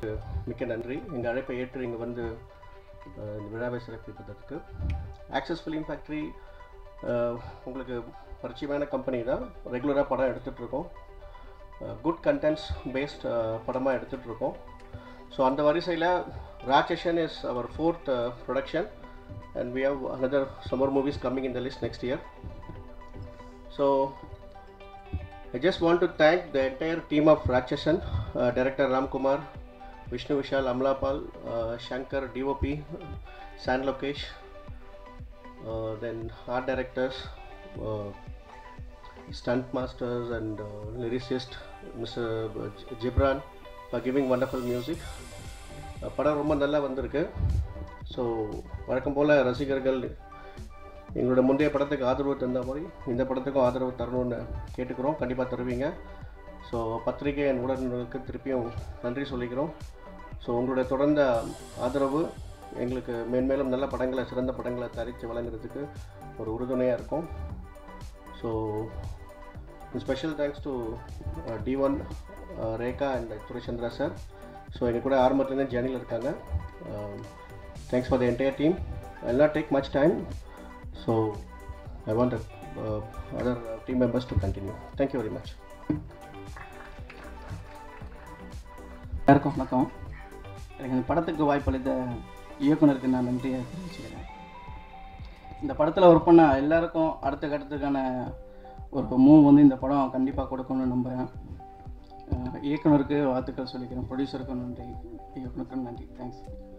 மிக்க நன்றி எங்கள் அழைப்பை ஏற்று இங்கே வந்து அஹ், இந்த விழாவை சிறப்பிப்பதற்கு ஆக்சஸ் ஃபிலிம் ஃபேக்ட்ரி உங்களுக்கு பரிச்சயமான கம்பெனி தான் ரெகுலராக படம் எடுத்துகிட்டு இருக்கோம் குட் கண்டென்ட்ஸ் பேஸ்ட் படமாக எடுத்துகிட்டு இருக்கோம் ஸோ அந்த வரிசையில் Ratsasan is our fourth production and we have another summer movies coming in the list next year so I just want to thank the entire team of Rakshasan, uh, Director Ram Kumar, Vishnu Vishal, Amlapal, uh, Shankar, DOP, San Lokesh, uh, then art directors, uh, stunt masters and uh, lyricist Mr. J- Gibran for giving wonderful music. Uh, படம் ரொம்ப நல்லா வந்திருக்கு so வழக்கம் போல் ரசிகர்கள் எங்களோட முந்தைய படத்துக்கு ஆதரவு தந்த மாதிரி இந்த படத்துக்கும் ஆதரவு தரணும்னு கேட்டுக்கிறோம் கண்டிப்பாக தருவீங்க ஸோ பத்திரிகை அண்ட் ஊடகங்களுக்கு திருப்பியும் நன்றி சொல்லிக்கிறோம் ஸோ உங்களுடைய தொடர்ந்த ஆதரவு எங்களுக்கு மேன்மேலும் நல்ல படங்களை சிறந்த படங்களை தரித்து வழங்குறதுக்கு ஒரு உறுதுணையாக இருக்கும் so special thanks to T ஒன் Rekha and Duraichandra sir so எங்கள் கூட ஆரம்பத்துலேருந்து ஜேர்னியில் இருக்காங்க thanks for the entire team I not take much time so I want other team members to continue thank you very much எல்லாருக்கும் வணக்கம் எனக்கு இந்த படத்துக்கு வாய்ப்பளித்த இயக்குனருக்கு நான் நன்றியை தெரிவிச்சுக்கிறேன் இந்த படத்தில் ஒர்க் பண்ண எல்லாருக்கும் அடுத்த கட்டத்துக்கான ஒரு மூவ் வந்து இந்த படம் கண்டிப்பாக கொடுக்கணும்னு நம்புகிறேன் அஹ் இயக்குனருக்கு வாழ்த்துக்கள் சொல்லிக்கிறேன் ப்ரொடியூசருக்கும் நன்றி இயக்குனருக்கும் நன்றி தேங்க்ஸ்